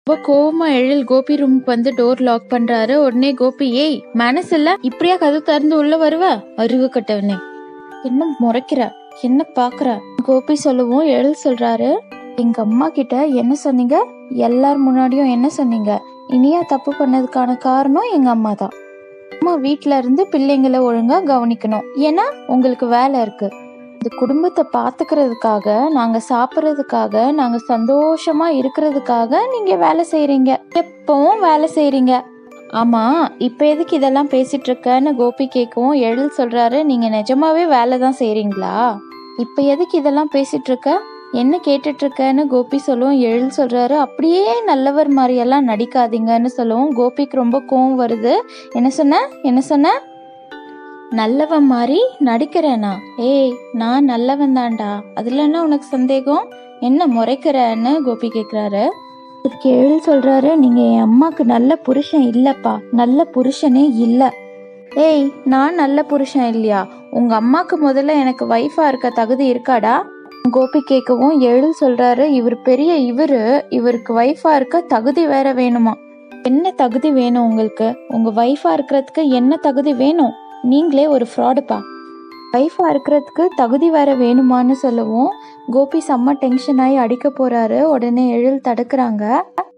ரொம்ப கோவமா எழில் கோபி ரூமுக்கு வந்து டோர் லாக் பண்றாரு உடனே கோபி ஏய் மனசு இல்ல இப்படியா கதை திறந்து உள்ள வருவ அறிவு கட்டவனே என்ன முறைக்கிற என்ன பாக்குற கோபி சொல்லவும் எழில் சொல்றாரு எங்க அம்மா கிட்ட என்ன சொன்னீங்க எல்லார் முன்னாடியும் என்ன சொன்னீங்க இனியா தப்பு பண்ணதுக்கான காரணம் எங்க அம்மா தான் அம்மா வீட்ல இருந்து பிள்ளைங்களை ஒழுங்கா கவனிக்கணும் ஏன்னா உங்களுக்கு வேலை இருக்கு இந்த குடும்பத்தை பாத்துக்கிறதுக்காக நாங்க சாப்பிட்றதுக்காக நாங்க சந்தோஷமா இருக்கிறதுக்காக நீங்க வேலை செய்றீங்க எப்பவும் வேலை செய்றீங்க ஆமா இப்ப எதுக்கு இதெல்லாம் பேசிட்டு இருக்கன்னு கோபி கேட்கவும் எழில் சொல்றாரு நீங்க நிஜமாவே வேலை தான் செய்றீங்களா இப்ப எதுக்கு இதெல்லாம் பேசிட்டு இருக்க என்ன கேட்டுட்டு இருக்கன்னு கோபி சொல்லவும் எழில் சொல்றாரு அப்படியே நல்லவர் மாதிரியெல்லாம் நடிக்காதீங்கன்னு சொல்லவும் கோபிக்கு ரொம்ப கோவம் வருது என்ன சொன்ன என்ன சொன்ன நல்லவன் மாதிரி நடிக்கிறேனா ஏய் நான் நல்லவன் தான்டா அதுல என்ன உனக்கு சந்தேகம் என்ன முறைக்கிறன்னு கோபி கேக்குறாரு அதுக்கு எழில் சொல்றாரு நீங்க என் அம்மாக்கு நல்ல புருஷன் இல்லப்பா நல்ல புருஷனே இல்ல ஏய் நான் நல்ல புருஷன் இல்லையா உங்க அம்மாக்கு முதல்ல எனக்கு வைஃபா இருக்க தகுதி இருக்காடா கோபி கேட்கவும் எழில் சொல்றாரு இவர் பெரிய இவரு இவருக்கு வைஃபா இருக்க தகுதி வேற வேணுமா என்ன தகுதி வேணும் உங்களுக்கு உங்க வைஃபா இருக்கிறதுக்கு என்ன தகுதி வேணும் நீங்களே ஒரு ஃப்ராடுப்பா வைஃபா இருக்கிறதுக்கு தகுதி வேற வேணுமான்னு சொல்லவும் கோபி செம்ம டென்ஷன் ஆகி அடிக்க போறாரு உடனே எழில் தடுக்கிறாங்க